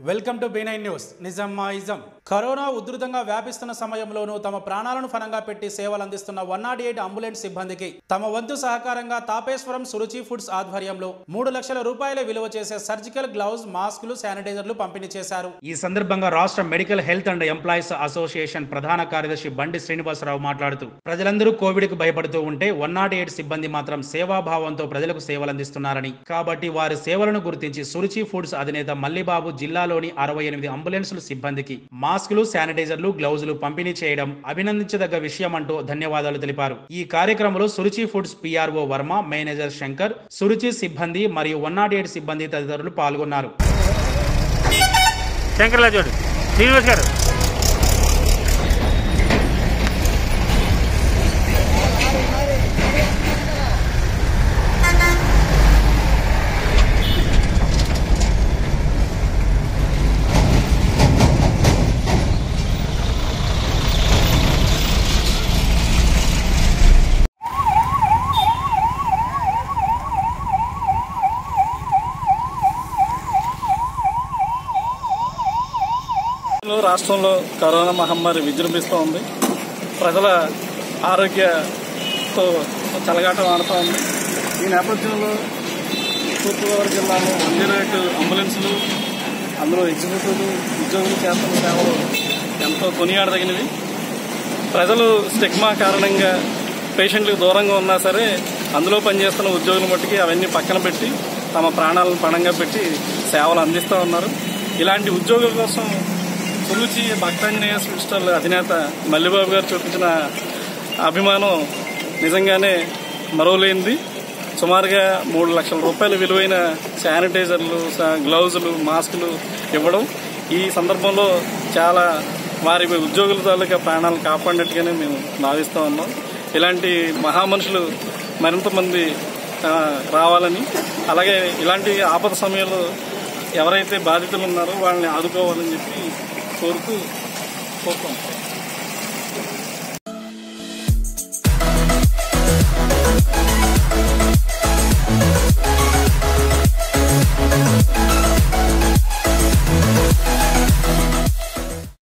welcome to B nine news నిజం మా ism corona ఉధృతంగా వ్యాపిస్తున్న సమయంలోనూ తమ ప్రాణాలను ఫలంగా పెట్టి సేవలు అందిస్తున్న వన్ నాట్ ఎయిట్ అంబులెన్స్ సిబ్బందికి తమ వంతు సహకారంగా తాపేశ్వరం సురుచి ఫుడ్స్ ఆధ్వర్యంలో మూడు లక్షల రూపాయల విలువ చేసే సర్జికల్ గ్లౌజ్ మాస్కులు శానిటైజర్లు పంపిణీ చేశారు ఈ సందర్భంగా రాష్ట్ర medical health and employees association ప్రధాన కార్యదర్శి బండి శ్రీనివాసరావు మాట్లాడుతూ ప్రజలందరూ కోవిడ్ కు భయపడుతూ ఉంటే వన్ నాట్ ఎయిట్ సిబ్బంది మాత్రం సేవాభావంతో ప్రజలకు సేవలు అందిస్తున్నారని కాబట్టి వారి సేవలను గుర్తించి సురుచి ఫుడ్స్ అధినేత మల్లిబాబు జిల్లాలోని అరవై ఎనిమిది అంబులెన్సుల సిబ్బందికి మాస్కులు శానిటైజర్లు గ్లౌజులు పంపిణీ చేయడం అభినందించదగ్గ విషయం అంటూ ధన్యవాదాలు తెలిపారు ఈ కార్యక్రమంలో Suruchi foods PRO Varma manager Shankar Suruchi సిబ్బంది మరియు వన్ నాట్ ఎయిట్ సిబ్బంది తదితరులు పాల్గొన్నారు శంకర్లా చూడు శ్రీనివాస్ గారు లో రాష్ట్రంలో కరోనా మహమ్మారి విజృంభిస్తూ ఉంది ప్రజల ఆరోగ్యతో చెలగాటం ఆడుతూ ఉంది ఈ నేపథ్యంలో తూర్పుగోదావరి జిల్లాలో వన్ జీరో ఎయిట్ అంబులెన్సులు అందులో ఎగ్జిక్యూటివ్ ఉద్యోగులు చేస్తున్న సేవలు ఎంతో కొనియాడదగినవి ప్రజలు స్టిగ్మా కారణంగా పేషెంట్లకు దూరంగా ఉన్నా సరే అందులో పనిచేస్తున్న ఉద్యోగుల మట్టుకి అవన్నీ పక్కన పెట్టి తమ ప్రాణాలను పణంగా పెట్టి సేవలు అందిస్తూ ఉన్నారు ఇలాంటి ఉద్యోగుల కోసం సులుచి భక్తాంజనేయ స్టాల్ అధినేత మల్లిబాబు గారు చూపించిన అభిమానం నిజంగానే మరోలేనిది సుమారుగా మూడు లక్షల రూపాయల విలువైన శానిటైజర్లు స- గ్లౌజులు మాస్కులు ఇవ్వడం ఈ సందర్భంలో చాలా వారి ఉద్యోగుల తాలూకా ప్రాణాలను కాపాడినట్టుగానే మేము భావిస్తూ ఉన్నాం ఇలాంటి మహామనుషులు మరింత మంది ఆ, రావాలని అలాగే ఇలాంటి ఆపద సమయంలో ఎవరైతే బాధితులు ఉన్నారో వాళ్ళని ఆదుకోవాలని చెప్పి కోరుతూ కోరుతాం